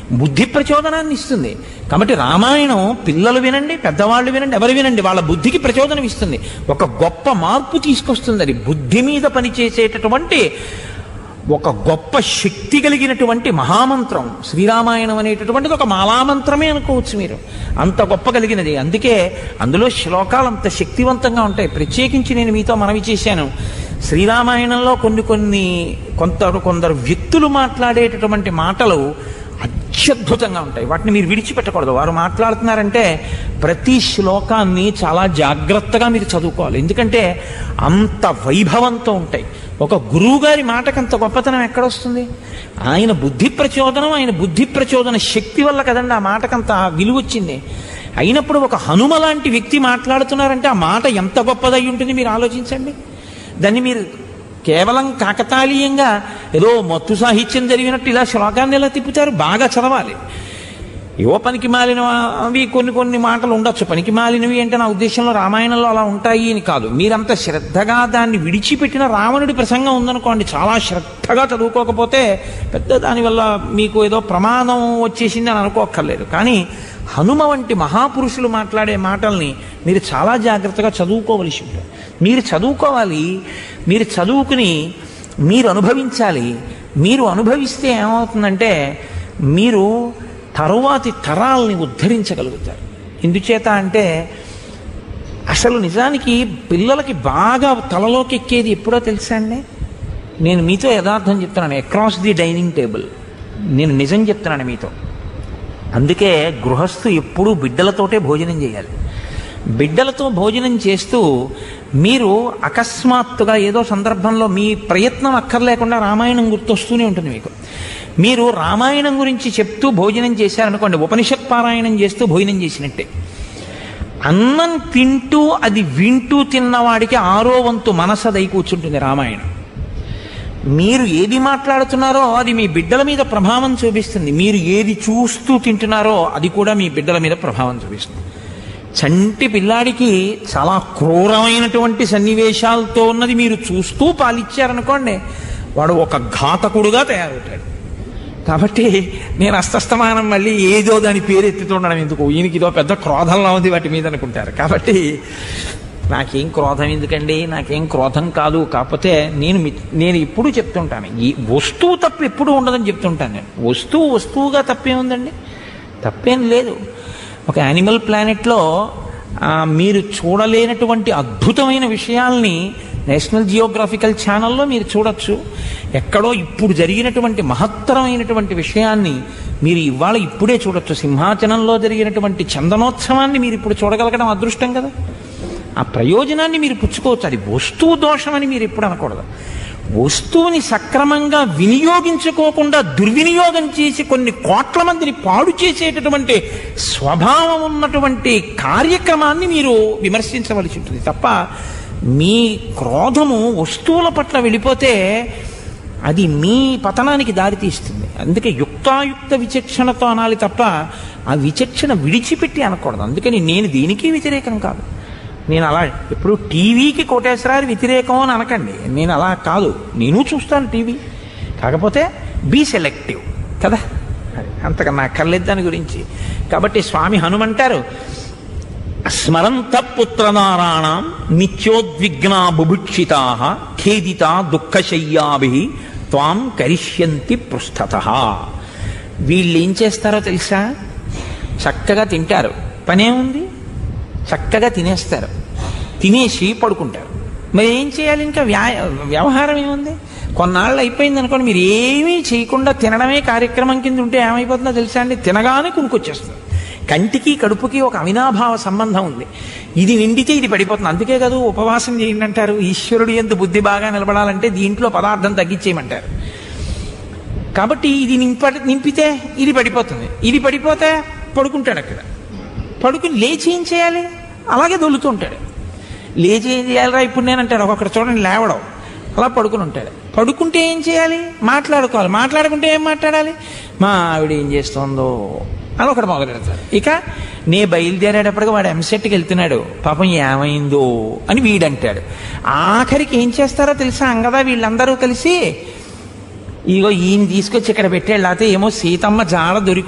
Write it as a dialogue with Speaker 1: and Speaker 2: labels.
Speaker 1: బుద్ధి ప్రచోదనాన్ని ఇస్తుంది కాబట్టి రామాయణం పిల్లలు వినండి పెద్దవాళ్ళు వినండి ఎవరు వినండి వాళ్ళ బుద్ధికి ప్రచోదనం ఇస్తుంది ఒక గొప్ప మార్పు తీసుకొస్తుంది అది బుద్ధి మీద పనిచేసేటటువంటి ఒక గొప్ప శక్తి కలిగినటువంటి మహామంత్రం శ్రీరామాయణం అనేటటువంటిది ఒక మాలామంత్రమే అనుకోవచ్చు మీరు అంత గొప్ప కలిగినది అందుకే అందులో శ్లోకాలు అంత శక్తివంతంగా ఉంటాయి ప్రత్యేకించి నేను మీతో మనవి చేశాను శ్రీరామాయణంలో కొన్ని కొన్ని కొంత కొందరు వ్యక్తులు మాట్లాడేటటువంటి మాటలు అత్యద్భుతంగా ఉంటాయి వాటిని మీరు విడిచిపెట్టకూడదు వారు మాట్లాడుతున్నారంటే ప్రతి శ్లోకాన్ని చాలా జాగ్రత్తగా మీరు చదువుకోవాలి ఎందుకంటే అంత వైభవంతో ఉంటాయి ఒక గురువు గారి మాటకంత గొప్పతనం ఎక్కడొస్తుంది ఆయన బుద్ధి ప్రచోదనం ఆయన బుద్ధి ప్రచోదన శక్తి వల్ల కదండి ఆ మాటకంత విలువ వచ్చింది అయినప్పుడు ఒక హనుమ లాంటి వ్యక్తి మాట్లాడుతున్నారంటే ఆ మాట ఎంత గొప్పదై ఉంటుంది మీరు ఆలోచించండి దాన్ని మీరు కేవలం కాకతాళీయంగా ఏదో మత్తు సాహిత్యం జరిగినట్టు ఇలా శ్లోకాన్ని ఎలా తిప్పుతారు బాగా చదవాలి ఏవో పనికి మాలిన అవి కొన్ని కొన్ని మాటలు ఉండొచ్చు పనికి మాలినవి అంటే నా ఉద్దేశంలో రామాయణంలో అలా ఉంటాయి అని కాదు మీరంత శ్రద్ధగా దాన్ని విడిచిపెట్టిన రావణుడి ప్రసంగం ఉందనుకోండి చాలా శ్రద్ధగా చదువుకోకపోతే పెద్ద దానివల్ల మీకు ఏదో ప్రమాదం వచ్చేసింది అని అనుకోక్కర్లేదు కానీ హనుమ వంటి మహాపురుషులు మాట్లాడే మాటల్ని మీరు చాలా జాగ్రత్తగా చదువుకోవలసి ఉంటుంది మీరు చదువుకోవాలి మీరు చదువుకుని మీరు అనుభవించాలి మీరు అనుభవిస్తే ఏమవుతుందంటే మీరు తరువాతి తరాల్ని ఉద్ధరించగలుగుతారు ఎందుచేత అంటే అసలు నిజానికి పిల్లలకి బాగా తలలోకి ఎక్కేది ఎప్పుడో తెలుసా అండి నేను మీతో యథార్థం చెప్తున్నాను అక్రాస్ ది డైనింగ్ టేబుల్ నేను నిజం చెప్తున్నాను మీతో అందుకే గృహస్థు ఎప్పుడూ బిడ్డలతోటే భోజనం చేయాలి బిడ్డలతో భోజనం చేస్తూ మీరు అకస్మాత్తుగా ఏదో సందర్భంలో మీ ప్రయత్నం అక్కర్లేకుండా రామాయణం గుర్తొస్తూనే ఉంటుంది మీకు మీరు రామాయణం గురించి చెప్తూ భోజనం చేశారనుకోండి ఉపనిషత్ పారాయణం చేస్తూ భోజనం చేసినట్టే అన్నం తింటూ అది వింటూ తిన్నవాడికి ఆరో వంతు మనసదై కూర్చుంటుంది రామాయణం మీరు ఏది మాట్లాడుతున్నారో అది మీ బిడ్డల మీద ప్రభావం చూపిస్తుంది మీరు ఏది చూస్తూ తింటున్నారో అది కూడా మీ బిడ్డల మీద ప్రభావం చూపిస్తుంది చంటి పిల్లాడికి చాలా క్రూరమైనటువంటి సన్నివేశాలతో ఉన్నది మీరు చూస్తూ పాలిచ్చారనుకోండి వాడు ఒక ఘాతకుడుగా తయారవుతాడు కాబట్టి నేను అస్తస్తమానం మళ్ళీ ఏదో దాని పేరు ఎత్తుతుండడం ఎందుకు ఈయనకి ఇదో పెద్ద క్రోధంలా ఉంది వాటి మీద అనుకుంటారు కాబట్టి నాకేం క్రోధం ఎందుకండి నాకేం క్రోధం కాదు కాకపోతే నేను మీ- నేను ఎప్పుడు చెప్తుంటాను ఈ వస్తువు తప్పు ఎప్పుడు ఉండదని చెప్తుంటాను నేను వస్తువు వస్తువుగా తప్పే ఉందండి తప్పేం లేదు ఒక యానిమల్ ప్లానెట్లో ఆ, మీరు చూడలేనటువంటి అద్భుతమైన విషయాల్ని నేషనల్ జియోగ్రాఫికల్ ఛానల్లో మీరు చూడొచ్చు ఎక్కడో ఇప్పుడు జరిగినటువంటి మహత్తరమైనటువంటి విషయాన్ని మీరు ఇవాళ ఇప్పుడే చూడొచ్చు సింహాచలంలో జరిగినటువంటి చందనోత్సవాన్ని మీరు ఇప్పుడు చూడగలగడం అదృష్టం కదా ఆ ప్రయోజనాన్ని మీరు పుచ్చుకోవచ్చు అది వస్తువు దోషమని మీరు ఎప్పుడు అనకూడదు వస్తువుని సక్రమంగా వినియోగించుకోకుండా దుర్వినియోగం చేసి కొన్ని కోట్ల మందిని పాడు చేసేటటువంటి స్వభావం ఉన్నటువంటి కార్యక్రమాన్ని మీరు విమర్శించవలసి ఉంటుంది తప్ప మీ క్రోధము వస్తువుల పట్ల వెళ్ళిపోతే అది మీ పతనానికి దారితీస్తుంది అందుకే యుక్తాయుక్త విచక్షణతో అనాలి తప్ప ఆ విచక్షణ విడిచిపెట్టి అనకూడదు అందుకని నేను దీనికి వ్యతిరేకం కాదు నేను అలా ఎప్పుడు టీవీకి కోటేశ్వరాలు వ్యతిరేకం అని అనకండి నేను అలా కాదు నేను చూస్తాను టీవీ కాకపోతే బీ సెలెక్టివ్ కదా అది అంతకన్నా అక్కర్లేదు దాని గురించి కాబట్టి స్వామి హనుమంటారు స్మరంత పుత్రనారాణం నిత్యోద్విగ్నా బుభుక్షితా ఖేదిత దుఃఖశయ్యాభి త్వాం కరిష్యంతి పృష్ఠత వీళ్ళు ఏం చేస్తారో తెలుసా చక్కగా తింటారు పనేముంది చక్కగా తినేస్తారు తినేసి పడుకుంటారు మరి ఏం చేయాలి ఇంకా వ్యా వ్యవహారం ఏముంది కొన్నాళ్ళు అయిపోయింది అనుకోండి మీరు ఏమీ చేయకుండా తినడమే కార్యక్రమం కింద ఉంటే ఏమైపోతుందో తెలుసా అండి తినగానే కునుకొచ్చేస్తుంది కంటికి కడుపుకి ఒక అవినాభావ సంబంధం ఉంది ఇది నిండితే ఇది పడిపోతుంది అందుకే కదా ఉపవాసం చేయండి అంటారు ఈశ్వరుడు ఎంత బుద్ధి బాగా నిలబడాలంటే దీంట్లో పదార్థం తగ్గించేయమంటారు కాబట్టి ఇది నింప నింపితే ఇది పడిపోతుంది ఇది పడిపోతే పడుకుంటాడు అక్కడ పడుకుని లేచి ఏం చేయాలి అలాగే దొల్లుతూ ఉంటాడు లేచి ఏం చేయాలిరా ఇప్పుడు నేను అంటాడు ఒక్కొక్కటి చూడండి లేవడం అలా పడుకుని ఉంటాడు పడుకుంటే ఏం చేయాలి మాట్లాడుకోవాలి మాట్లాడుకుంటే ఏం మాట్లాడాలి మా ఆవిడ ఏం చేస్తుందో అని ఒకటి మొదలు పెడతాడు ఇక నే బయలుదేరేటప్పటికి వాడు ఎంసెట్కి వెళ్తున్నాడు పాపం ఏమైందో అని వీడంటాడు ఆఖరికి ఏం చేస్తారో తెలుసా అంగదా వీళ్ళందరూ కలిసి ఇగో ఈయన తీసుకొచ్చి ఇక్కడ పెట్టాడు లేకపోతే ఏమో సీతమ్మ జాడ దొరికి